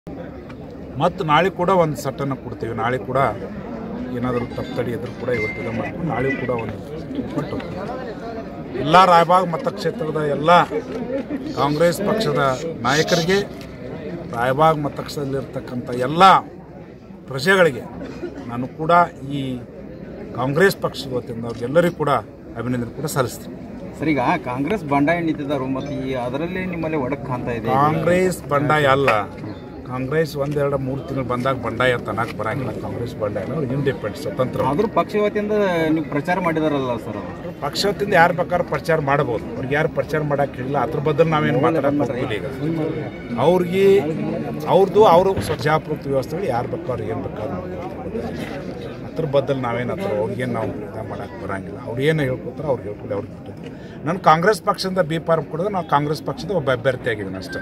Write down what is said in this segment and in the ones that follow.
ಮತ್ತು ನಾಳೆ ಕೂಡ ಒಂದು ಸಟ್ಟನ್ನು ಕೊಡ್ತೀವಿ ನಾಳೆ ಕೂಡ ಏನಾದರೂ ತಪ್ಪು ತಡಿ ಇದ್ರೂ ಕೂಡ ಇವತ್ತಿನ ಮಾಡ್ಕೊಂಡು ನಾಳೆ ಕೂಡ ಒಂದು ಕೊಟ್ಟು ಎಲ್ಲ ರಾಯಬಾಗ್ ಮತಕ್ಷೇತ್ರದ ಎಲ್ಲ ಕಾಂಗ್ರೆಸ್ ಪಕ್ಷದ ನಾಯಕರಿಗೆ ರಾಯಬಾಗ್ ಮತಕ್ಷೇತ್ರದಲ್ಲಿರ್ತಕ್ಕಂಥ ಎಲ್ಲ ಪ್ರಜೆಗಳಿಗೆ ನಾನು ಕೂಡ ಈ ಕಾಂಗ್ರೆಸ್ ಪಕ್ಷದ ವತಿಯಿಂದ ಅವ್ರಿಗೆಲ್ಲರಿಗೂ ಕೂಡ ಅಭಿನಂದನೆ ಕೂಡ ಸಲ್ಲಿಸ್ತೀನಿ ಸರ್ ಈಗ ಕಾಂಗ್ರೆಸ್ ಬಂಡಾಯ ನಿಂತಿದ್ದಾರೆ ಮತ್ತು ಈ ಅದರಲ್ಲಿ ನಿಮ್ಮಲ್ಲಿ ಒಡಕ್ ಕಾಣ್ತಾ ಇದೆ ಕಾಂಗ್ರೆಸ್ ಬಂಡಾಯ ಅಲ್ಲ ಕಾಂಗ್ರೆಸ್ ಒಂದೆರಡು ಮೂರು ತಿಂಗಳು ಬಂದಾಗ ಬಂಡಾಯ ಅಂತ ಅನ್ನಕ್ಕೆ ಬರಂಗಿಲ್ಲ ಕಾಂಗ್ರೆಸ್ ಬಂಡಾಯ ಅವ್ರು ಇಂಡಿಪೆಂಡೆಂಟ್ ಸ್ವತಂತ್ರ ಆದ್ರೂ ಪಕ್ಷ ವತಿಯಿಂದ ನೀವು ಪ್ರಚಾರ ಮಾಡಿದಾರಲ್ಲ ಸರ್ ಅದು ಪಕ್ಷದಿಂದ ಯಾರ ಪ್ರಕಾರ ಪ್ರಚಾರ ಮಾಡಬಹುದು ಅವ್ರಿಗೆ ಯಾರು ಪ್ರಚಾರ ಮಾಡಕ್ಕೆ ಹೇಳಿಲ್ಲ ಅದ್ರ ಬದಲು ನಾವೇನು ಮಾತಾಡಕ್ಕೆ ಹೋಗ್ತಿಲ್ಲ ಈಗ ಅವ್ರಿಗೆ ಅವ್ರದ್ದು ಅವರು ಸ್ವಚ್ಛಾಪ್ರೂತ ವ್ಯವಸ್ಥೆಗಳು ಯಾರು ಬೇಕಾದ್ರು ಏನು ಬೇಕಾದ್ರು ಅದ್ರ ಬದಲು ನಾವೇನು ಹತ್ರ ಅವ್ರಿಗೇನು ನಾವು ಇದು ಮಾಡಕ್ಕೆ ಬರಂಗಿಲ್ಲ ಅವ್ರು ಏನು ಹೇಳ್ಕೊತಾರೆ ಅವ್ರಿಗೆ ಹೇಳ್ಕೊಳ್ಳಿ ಅವ್ರಿಗೆ ಬಿಟ್ಟಿದ್ದು ನಾನು ಕಾಂಗ್ರೆಸ್ ಪಕ್ಷದಿಂದ ಬಿ ಫಾರ್ಮ್ ಕೊಡೋದು ನಾವು ಕಾಂಗ್ರೆಸ್ ಪಕ್ಷದ ಒಬ್ಬ ಅಭ್ಯರ್ಥಿ ಆಗಿದ್ದೀನಿ ಅಷ್ಟೇ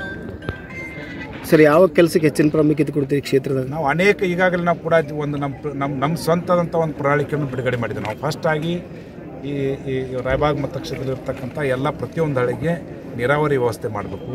ಸರ್ ಯಾವ ಕೆಲಸಕ್ಕೆ ಹೆಚ್ಚಿನ ಪ್ರಾಮುಖ್ಯತೆ ಕೊಡ್ತೀರಿ ಕ್ಷೇತ್ರದಾಗ ನಾವು ಅನೇಕ ಈಗಾಗಲೇ ನಾವು ಕೂಡ ಒಂದು ನಮ್ಮ ನಮ್ಮ ನಮ್ಮ ಸ್ವಂತದಂಥ ಒಂದು ಪ್ರಣಾಳಿಕೆಯನ್ನು ಬಿಡುಗಡೆ ಮಾಡಿದ್ವಿ ನಾವು ಫಸ್ಟ್ ಆಗಿ ಈ ಈ ರಾಯಬಾಗ್ ಮತಕ್ಷೇತ್ರದಲ್ಲಿರ್ತಕ್ಕಂಥ ಎಲ್ಲ ಪ್ರತಿಯೊಂದು ಹಳ್ಳಿಗೆ ನೀರಾವರಿ ವ್ಯವಸ್ಥೆ ಮಾಡಬೇಕು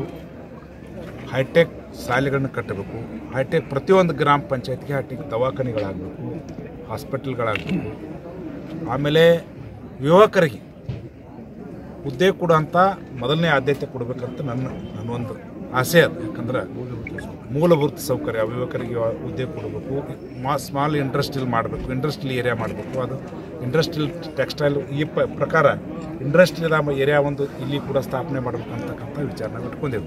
ಹೈಟೆಕ್ ಶಾಲೆಗಳನ್ನ ಕಟ್ಟಬೇಕು ಹೈಟೆಕ್ ಪ್ರತಿಯೊಂದು ಗ್ರಾಮ ಪಂಚಾಯತ್ಗೆ ಹೈಟೆಕ್ ದವಾಖಾನೆಗಳಾಗಬೇಕು ಹಾಸ್ಪಿಟಲ್ಗಳಾಗಬೇಕು ಆಮೇಲೆ ಯುವಕರಿಗೆ ಹುದ್ದೆ ಕೊಡುವಂಥ ಮೊದಲನೇ ಆದ್ಯತೆ ಕೊಡಬೇಕಂತ ನನ್ನ ನನ್ನೊಂದು ಆಸೆ ಅದು ಯಾಕಂದ್ರೆ ಮೂಲಭೂತ ಸೌಕರ್ಯ ಯುವಕರಿಗೆ ಹುದ್ದೆ ಕೊಡಬೇಕು ಮಾ ಸ್ಮಾಲ್ ಇಂಡಸ್ಟ್ರಿಯಲ್ ಮಾಡಬೇಕು ಇಂಡಸ್ಟ್ರಿಯಲ್ ಏರಿಯಾ ಮಾಡಬೇಕು ಅದು ಇಂಡಸ್ಟ್ರಿಯಲ್ ಟೆಕ್ಸ್ಟೈಲ್ ಈ ಪ ಪ್ರಕಾರ ಇಂಡಸ್ಟ್ರಿಯಲ್ ಏರಿಯಾ ಒಂದು ಇಲ್ಲಿ ಕೂಡ ಸ್ಥಾಪನೆ ಮಾಡಬೇಕು ಅಂತಕ್ಕಂಥ ವಿಚಾರನ ಇಟ್ಕೊಂಡೆವು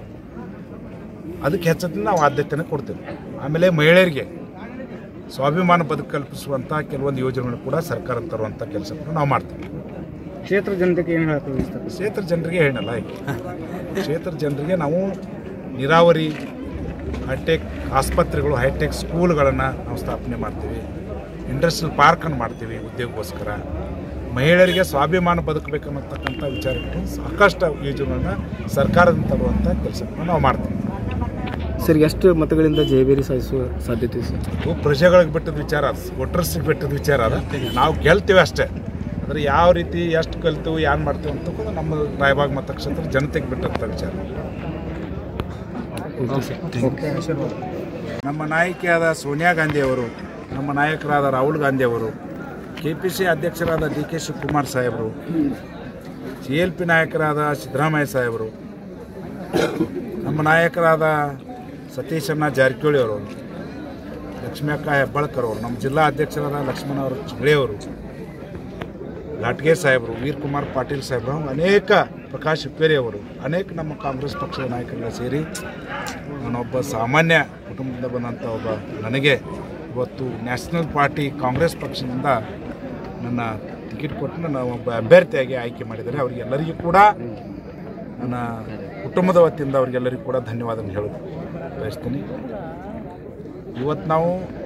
ಅದಕ್ಕೆ ಹೆಚ್ಚದಿಂದ ನಾವು ಆದ್ಯತೆನ ಕೊಡ್ತೇವೆ ಆಮೇಲೆ ಮಹಿಳೆಯರಿಗೆ ಸ್ವಾಭಿಮಾನ ಬದುಕು ಕಲ್ಪಿಸುವಂಥ ಕೆಲವೊಂದು ಯೋಜನೆಗಳು ಕೂಡ ಸರ್ಕಾರ ತರುವಂಥ ಕೆಲಸ ಕೂಡ ನಾವು ಮಾಡ್ತೀವಿ ಕ್ಷೇತ್ರ ಜನತೆಗೆ ಏನು ಹೇಳಕ್ಕೆ ಸರ್ ಕ್ಷೇತ್ರ ಜನರಿಗೆ ಹೇಳಲ್ಲ ಈಗ ಕ್ಷೇತ್ರ ಜನರಿಗೆ ನಾವು ನೀರಾವರಿ ಹೈಟೆಕ್ ಆಸ್ಪತ್ರೆಗಳು ಹೈಟೆಕ್ ಸ್ಕೂಲ್ಗಳನ್ನು ನಾವು ಸ್ಥಾಪನೆ ಮಾಡ್ತೀವಿ ಇಂಡಸ್ಟ್ರಿಯಲ್ ಪಾರ್ಕನ್ನು ಮಾಡ್ತೀವಿ ಉದ್ಯೋಗಕ್ಕೋಸ್ಕರ ಮಹಿಳೆಯರಿಗೆ ಸ್ವಾಭಿಮಾನ ಬದುಕಬೇಕನ್ನತಕ್ಕಂಥ ವಿಚಾರಕ್ಕೆ ಸಾಕಷ್ಟು ಯೋಜನೆಗಳನ್ನ ಸರ್ಕಾರದಿಂದ ತರುವಂಥ ಕೆಲಸವನ್ನು ನಾವು ಮಾಡ್ತೀವಿ ಸರ್ ಎಷ್ಟು ಮತಗಳಿಂದ ಜಯಬೇರಿ ಸಾಧಿಸುವ ಸಾಧ್ಯತೆ ಇದೆ ಸರ್ ಇವು ಪ್ರಜೆಗಳಿಗೆ ಬಿಟ್ಟದ ವಿಚಾರ ಅದು ವೋಟರ್ಸಿಗೆ ಬಿಟ್ಟದ ವಿಚಾರ ಅದ ನಾವು ಗೆಲ್ತೀವಿ ಅಷ್ಟೇ ಆದರೆ ಯಾವ ರೀತಿ ಎಷ್ಟು ಕಲ್ತೀವಿ ಏನು ಮಾಡ್ತೀವಿ ಅಂತ ನಮ್ಮ ರಾಯಬಾಗ್ ಮತಕ್ಷೇತ್ರ ಜನತೆಗೆ ಬಿಟ್ಟಂಥ ವಿಚಾರ ನಮ್ಮ ನಾಯಕಿಯಾದ ಸೋನಿಯಾ ಗಾಂಧಿ ಅವರು ನಮ್ಮ ನಾಯಕರಾದ ರಾಹುಲ್ ಗಾಂಧಿ ಅವರು ಕೆ ಪಿ ಸಿ ಅಧ್ಯಕ್ಷರಾದ ಡಿ ಕೆ ಶಿವಕುಮಾರ್ ಸಾಹೇಬರು ಸಿ ಎಲ್ ಪಿ ನಾಯಕರಾದ ಸಿದ್ದರಾಮಯ್ಯ ಸಾಹೇಬರು ನಮ್ಮ ನಾಯಕರಾದ ಸತೀಶಣ್ಣ ಜಾರಕಿಹೊಳಿ ಅವರು ಲಕ್ಷ್ಮೀಅಕ್ಕ ಹೆಬ್ಬಾಳ್ಕರ್ ಅವರು ನಮ್ಮ ಜಿಲ್ಲಾ ಅಧ್ಯಕ್ಷರಾದ ಲಕ್ಷ್ಮಣ ಅವರು ಚಿಗಳೆಯವರು ಲಾಟ್ಗೆ ಸಾಹೇಬರು ವೀರ್ ಕುಮಾರ್ ಪಾಟೀಲ್ ಸಾಹೇಬರು ಹಾಗೂ ಅನೇಕ ಪ್ರಕಾಶ್ ಹುಕ್ಕೇರಿ ಅವರು ಅನೇಕ ನಮ್ಮ ಕಾಂಗ್ರೆಸ್ ಪಕ್ಷದ ನಾಯಕರೆಲ್ಲ ಸೇರಿ ನಾನೊಬ್ಬ ಸಾಮಾನ್ಯ ಕುಟುಂಬದಿಂದ ಬಂದಂಥ ಒಬ್ಬ ನನಗೆ ಇವತ್ತು ನ್ಯಾಷನಲ್ ಪಾರ್ಟಿ ಕಾಂಗ್ರೆಸ್ ಪಕ್ಷದಿಂದ ನನ್ನ ಟಿಕೆಟ್ ಕೊಟ್ಟು ನನ್ನ ಒಬ್ಬ ಅಭ್ಯರ್ಥಿಯಾಗಿ ಆಯ್ಕೆ ಮಾಡಿದ್ದಾರೆ ಅವರಿಗೆಲ್ಲರಿಗೂ ಕೂಡ ನನ್ನ ಕುಟುಂಬದ ವತಿಯಿಂದ ಅವರಿಗೆಲ್ಲರಿಗೂ ಕೂಡ ಧನ್ಯವಾದ ಹೇಳೋದು ಬಯಸ್ತೀನಿ ಇವತ್ತು ನಾವು